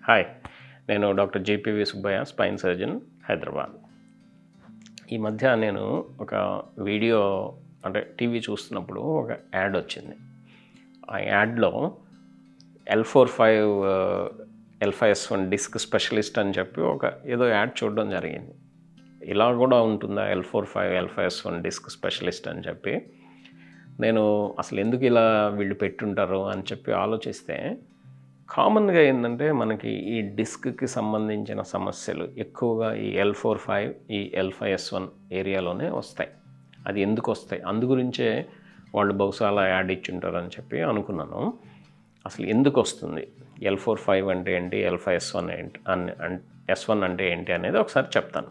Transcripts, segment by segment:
hi నేను doctor J P V Subbaiah spine surgeon Hyderabad ఈ మధ్య నేను ఒక వీడియో అంటే టీవీ చూస్తున్నప్పుడు ఒక యాడ్ వచ్చింది ఆ యాడ్లో L four five L five S one disc specialist అని చెప్పి ఒక ఏదో యాడ్ చూడడం జరిగింది ఇలా కూడా ఉంటుందా L four five L five S one disc specialist అని చెప్పి నేను అసలు ఎందుకు ఇలా వీళ్ళు పెట్టుంటారు అని చెప్పి ఆలోచిస్తే కామన్గా ఏంటంటే మనకి ఈ డిస్క్కి సంబంధించిన సమస్యలు ఎక్కువగా ఈ ఎల్ ఫోర్ ఫైవ్ ఈ ఎల్ ఫైవ్ ఎస్ వన్ ఏరియాలోనే వస్తాయి అది ఎందుకు వస్తాయి అందు గురించే వాళ్ళు బహుశా అలా యాడ్ ఇచ్చుంటారు అని చెప్పి అనుకున్నాను అసలు ఎందుకు వస్తుంది ఎల్ ఫోర్ ఫైవ్ అంటే ఏంటి ఎల్ ఫైవ్ ఎస్ వన్ ఏంటి అని ఎస్ వన్ అంటే ఏంటి అనేది ఒకసారి చెప్తాను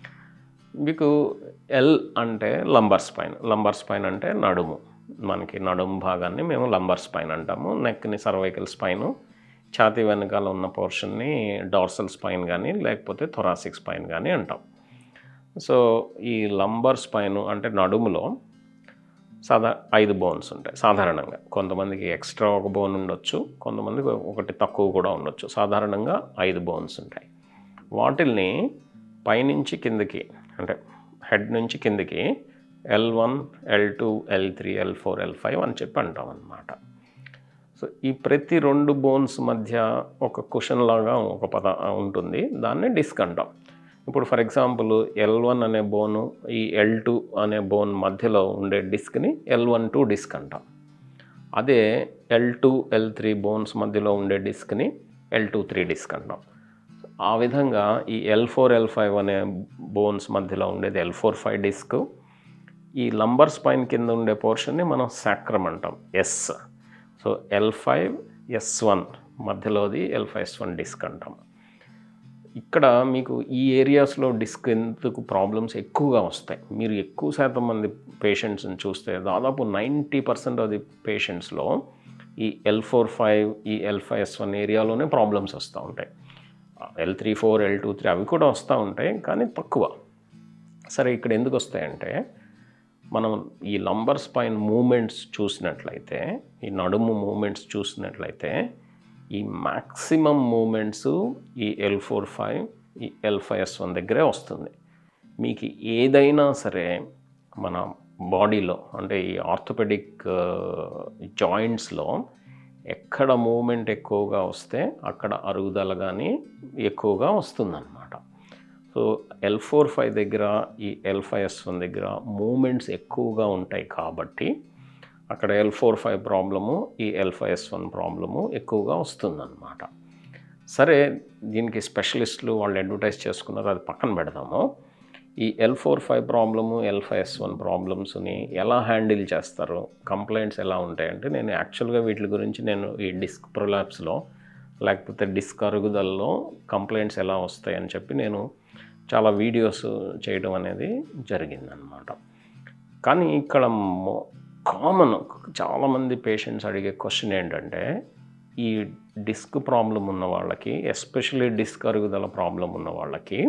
మీకు ఎల్ అంటే లంబర్ స్పైన్ లంబర్ స్పైన్ అంటే నడుము మనకి నడుము భాగాన్ని మేము లంబర్ స్పైన్ అంటాము నెక్ని సర్వైకల్ స్పైను ఛాతీ వెనకాల ఉన్న పోర్షన్ని డార్సల్ స్పైన్ కానీ లేకపోతే థొరాసిక్ స్పైన్ కానీ అంటాం సో ఈ లంబర్ స్పైన్ అంటే నడుములో సాధా ఐదు బోన్స్ ఉంటాయి సాధారణంగా కొంతమందికి ఎక్స్ట్రా ఒక బోన్ ఉండొచ్చు కొంతమందికి ఒకటి తక్కువ కూడా ఉండొచ్చు సాధారణంగా ఐదు బోన్స్ ఉంటాయి వాటిల్ని పైనుంచి కిందకి అంటే హెడ్ నుంచి కిందకి L one L two L three L four L five అని చెప్పి అంటాం అన్నమాట సో ఈ ప్రతి రెండు బోన్స్ మధ్య ఒక కుషన్ లాగా ఒక పద ఉంటుంది దాన్ని డిస్క్ అంటాం ఇప్పుడు ఫర్ ఎగ్జాంపుల్ ఎల్ వన్ అనే బోను ఈ ఎల్ టూ అనే బోన్ మధ్యలో ఉండే డిస్క్ని ఎల్ వన్ టూ డిస్క్ అంటాం అదే L two L three bones మధ్యలో ఉండే డిస్క్ని ఎల్ టూ త్రీ డిస్క్ అంటాం ఆ విధంగా ఈ ఎల్ ఫోర్ ఎల్ ఫైవ్ అనే బోన్స్ మధ్యలో ఉండేది ఎల్ ఫోర్ ఫైవ్ డిస్క్ ఈ లంబర్ స్పైన్ కింద ఉండే పోర్షన్ని మనం సాక్రమ్ అంటాం S so L five S one మధ్యలోది L five S one disc అంటాం ఇక్కడ మీకు ఈ ఏరియాస్లో డిస్క్ ఎందుకు ప్రాబ్లమ్స్ ఎక్కువగా వస్తాయి మీరు ఎక్కువ శాతం మంది పేషెంట్స్ని చూస్తే దాదాపు నైంటీ పర్సెంట్ ఆఫ్ ది పేషెంట్స్లో ఈ ఎల్ ఫోర్ ఫైవ్ ఈ ఎల్ ఫైవ్ ఎస్ వన్ ఏరియాలోనే ప్రాబ్లమ్స్ వస్తూ ఉంటాయి L three four L two three అవి కూడా వస్తూ ఉంటాయి కానీ తక్కువ సరే ఇక్కడ ఎందుకు వస్తాయంటే మనం ఈ లంబర్ స్పైన్ మూమెంట్స్ చూసినట్లయితే ఈ నడుము మూమెంట్స్ చూసినట్లయితే ఈ మ్యాక్సిమం మూమెంట్స్ ఈ ఎల్ ఫోర్ ఫైవ్ ఈ ఎల్ ఫైవ్ ఎస్ వన్ దగ్గరే వస్తుంది మీకు ఏదైనా సరే మన బాడీలో అంటే ఈ ఆర్థోపెడిక్ జాయింట్స్లో ఎక్కడ మూమెంట్ ఎక్కువగా వస్తే అక్కడ అరుగుదల కానీ ఎక్కువగా వస్తుందన్నమాట సో ఎల్ ఫోర్ ఫైవ్ దగ్గర ఈ ఎల్ ఫైవ్ ఎస్ వన్ దగ్గర మూమెంట్స్ ఎక్కువగా ఉంటాయి కాబట్టి అక్కడ ఎల్ ఫోర్ ఫైవ్ ప్రాబ్లము ఈ L five S one problem ఎక్కువగా వస్తుందన్నమాట సరే దీనికి స్పెషలిస్టులు వాళ్ళు అడ్వర్టైజ్ చేసుకున్నారు అది పక్కన పెడదాము ఈ L four five problem L five S one ప్రాబ్లమ్స్ని ఎలా హ్యాండిల్ చేస్తారు కంప్లైంట్స్ ఎలా ఉంటాయంటే నేను యాక్చువల్గా వీటి గురించి నేను ఈ డిస్క్ ప్రొలాప్స్లో లేకపోతే డిస్క్ అరుగుదలలో కంప్లైంట్స్ ఎలా వస్తాయని చెప్పి నేను చాలా వీడియోస్ చేయడం అనేది జరిగిందనమాట కానీ ఇక్కడ కామన్ చాలామంది పేషెంట్స్ అడిగే క్వశ్చన్ ఏంటంటే ఈ డిస్క్ ప్రాబ్లం ఉన్న వాళ్ళకి ఎస్పెషల్లీ డిస్క్ అరుగుదల ప్రాబ్లం ఉన్న వాళ్ళకి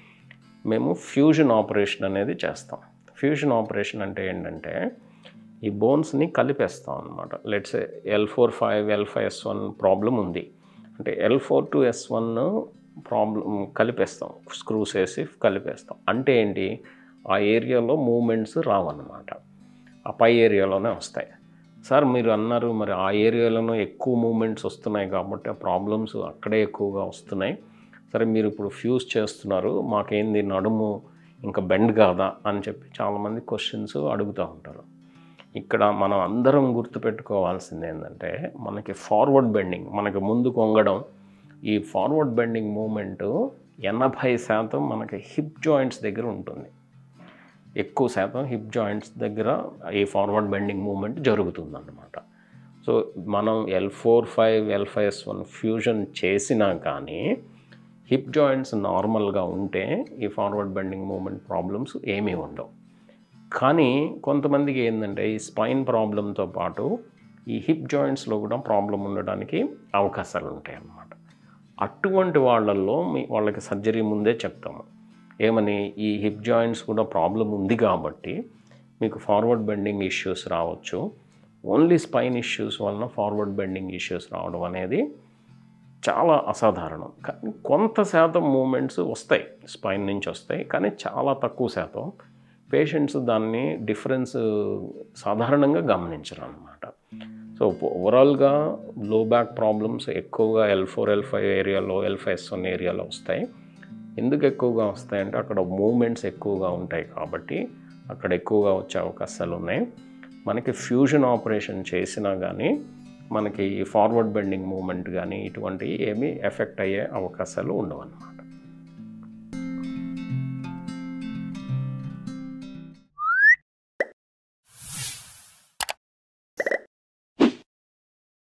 మేము ఫ్యూజన్ ఆపరేషన్ అనేది చేస్తాం ఫ్యూజన్ ఆపరేషన్ అంటే ఏంటంటే ఈ బోన్స్ని కలిపేస్తాం అనమాట let's L four five L five S one problem ఉంది అంటే L four two S one problem కలిపేస్తాం స్క్రూస్ వేసి కలిపేస్తాం అంటే ఏంటి ఆ ఏరియాలో మూమెంట్స్ రావన్నమాట ఆ పై ఏరియాలోనే వస్తాయి సార్ మీరు అన్నారు మరి ఆ ఏరియాలోనూ ఎక్కువ మూమెంట్స్ వస్తున్నాయి కాబట్టి ఆ ప్రాబ్లమ్స్ అక్కడే ఎక్కువగా వస్తున్నాయి సరే మీరు ఇప్పుడు ఫ్యూజ్ చేస్తున్నారు మాకేంది నడుము ఇంకా బెండ్ కాదా అని చెప్పి చాలామంది క్వశ్చన్స్ అడుగుతూ ఉంటారు ఇక్కడ మనం అందరం గుర్తుపెట్టుకోవాల్సింది ఏంటంటే మనకి ఫార్వర్డ్ బెండింగ్ మనకి ముందుకు వంగడం ఈ ఫార్వర్డ్ బెండింగ్ మూమెంట్ ఎనభై శాతం మనకి హిప్ జాయింట్స్ దగ్గర ఉంటుంది ఎక్కువ శాతం హిప్ జాయింట్స్ దగ్గర ఈ ఫార్వర్డ్ బెండింగ్ మూమెంట్ జరుగుతుందన్నమాట సో మనం L four five L five S one fusion చేసినా కానీ హిప్ జాయింట్స్ నార్మల్గా ఉంటే ఈ ఫార్వర్డ్ బెండింగ్ మూమెంట్ ప్రాబ్లమ్స్ ఏమీ ఉండవు కానీ కొంతమందికి ఏంటంటే ఈ స్పైన్ ప్రాబ్లంతో పాటు ఈ హిప్ జాయింట్స్లో కూడా ప్రాబ్లం ఉండడానికి అవకాశాలు ఉంటాయి అన్నమాట అటువంటి వాళ్ళల్లో మీ వాళ్ళకి సర్జరీ ముందే చెప్తాము ఏమని ఈ హిప్ జాయింట్స్ కూడా ప్రాబ్లం ఉంది కాబట్టి మీకు ఫార్వర్డ్ బెండింగ్ ఇష్యూస్ రావచ్చు ఓన్లీ స్పైన్ ఇష్యూస్ వలన ఫార్వర్డ్ బెండింగ్ ఇష్యూస్ రావడం అనేది చాలా అసాధారణం కానీ కొంత శాతం మూమెంట్స్ వస్తాయి స్పైన్ నుంచి వస్తాయి కానీ చాలా తక్కువ శాతం పేషెంట్స్ దాన్ని డిఫరెన్స్ సాధారణంగా గమనించరు అనమాట సో ఓవరాల్గా లో బ్యాక్ ప్రాబ్లమ్స్ ఎక్కువగా ఎల్ ఫోర్ ఎల్ ఫైవ్ ఏరియాలో ఎల్ ఫైవ్ ఎస్ వన్ ఏరియాలో వస్తాయి ఎందుకు ఎక్కువగా వస్తాయంటే అక్కడ మూమెంట్స్ ఎక్కువగా ఉంటాయి కాబట్టి అక్కడ ఎక్కువగా వచ్చే అవకాశాలు ఉన్నాయి మనకి ఫ్యూజన్ ఆపరేషన్ చేసినా కానీ మనకి ఫార్వర్డ్ బెండింగ్ మూమెంట్ కానీ ఇటువంటివి ఏమీ ఎఫెక్ట్ అయ్యే అవకాశాలు ఉండవు అన్నమాట